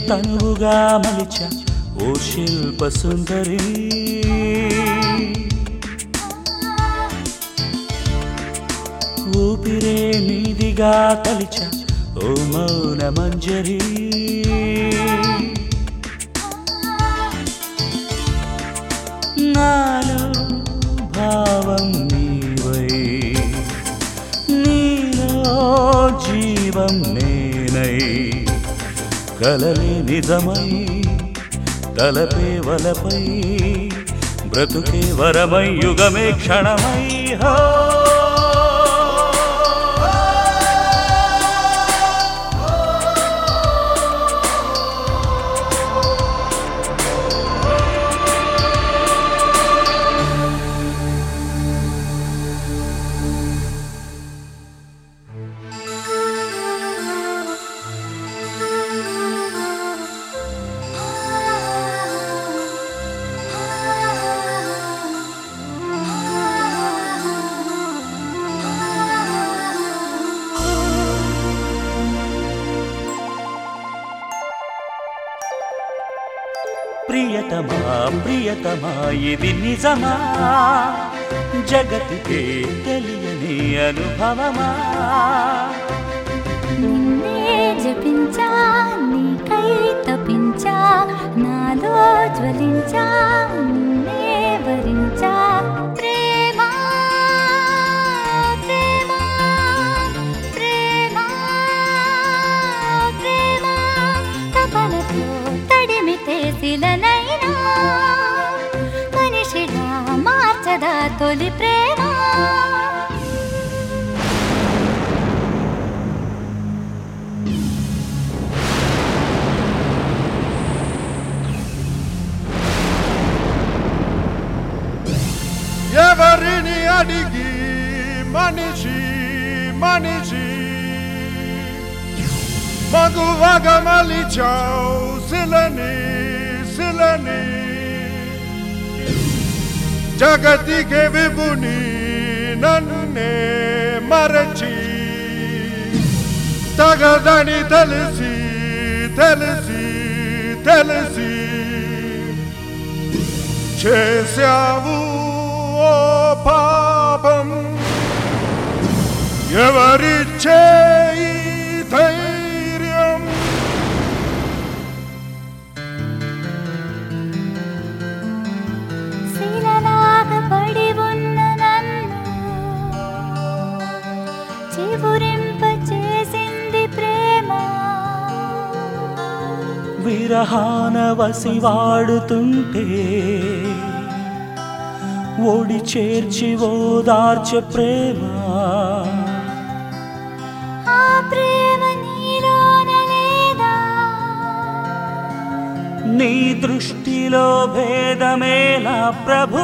తనువుగా మలిచ ఓ శిల్ప సుందరి ఊపిరే నీదిగా తలిచ ఓ మౌన మంజరి నాలో భావం నీవై నీలో జీవం నేనై కలలే నిజమై తలపే వలపై బ్రతుకే వరమై యుగమే క్షణమై హో ప్రియతమా ప్రియతమా ఇది నిజమా జగతికే తెలియని అనుభవమా నిన్నే జపించా నీకై తపించా నాలో జ్వలించా నిన్నే వరించా ప్రేమ ప్రేమ ప్రేమ ప్రేమ తపనతో తడిమితే శిలనైనా మనిషిగా మార్చదా తొలి ప్రేమ ఎవరిని అడిగి మనిషి మనిషి మగువగ మలిచావు శిలని శిలని జగతికి విభుని నన్నే మరచి తగదని తెలిసి తెలిసి తెలిసి చేశావు ఓ పాపం ఎవరిచ్చే ఈ ధైర్యం శిలలాగా పడి ఉన్న నన్ను చివురింప చేసింది ప్రేమ విరహాన వసి వాడుతుంటే ఓడి చేర్చి ఓదార్చె ప్రేమ ఆ ప్రేమ నీలోన లేదా నీ దృష్టిలో భేదమేలా ప్రభు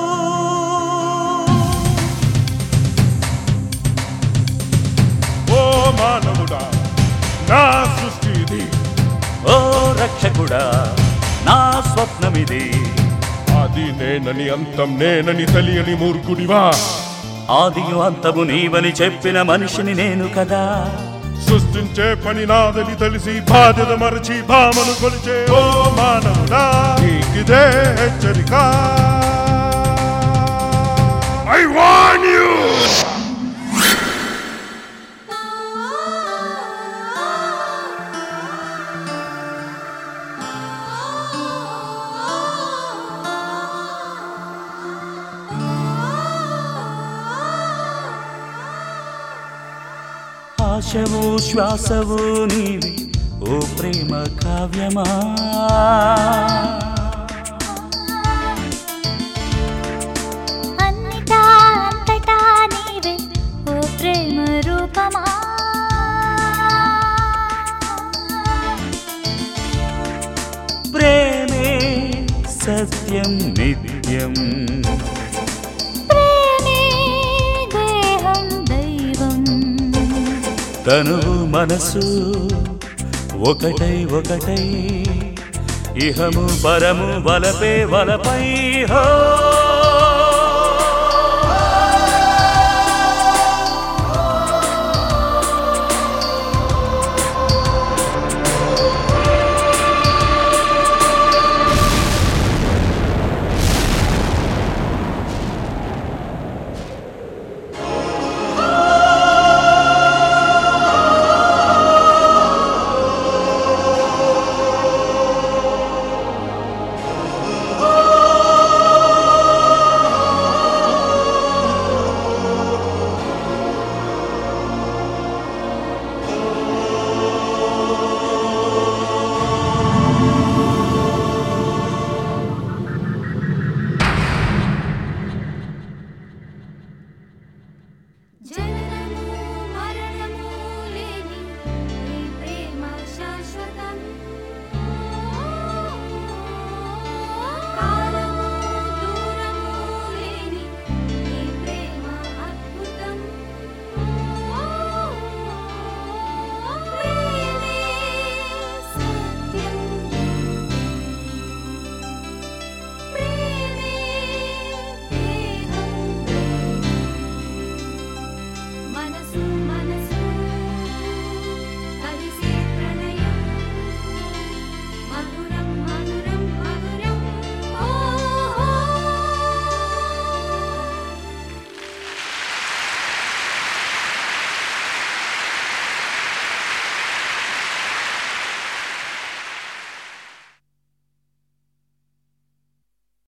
ఓ మానవుడా నా సృష్టి ఇది ఓ రక్షకుడా నా స్వప్నమిది అది నేనని అంతం నేనని తెలియని మూర్ఖుడివా ఆదియు అంతము నీవని చెప్పిన మనిషిని నేను కదా సృష్టించే పని నాదని తెలిసి బాధ్యత మరచి భామను కొలిచే ఓ మానవుడా నీకిదే హెచ్చరిక ఐ వాన్ యూ ఆశవు శ్వాసవు నీవి ఓ ప్రేమ కావ్యమా అన్నిటా అంతటా నీవే ఓ ప్రేమ రూపమా ప్రేమే సత్యం నిత్యం ప్రేమే దేహం దైవం తనువు మనసు ఒకటై ఒకటై ఇహము పరము వలపే వలపై హో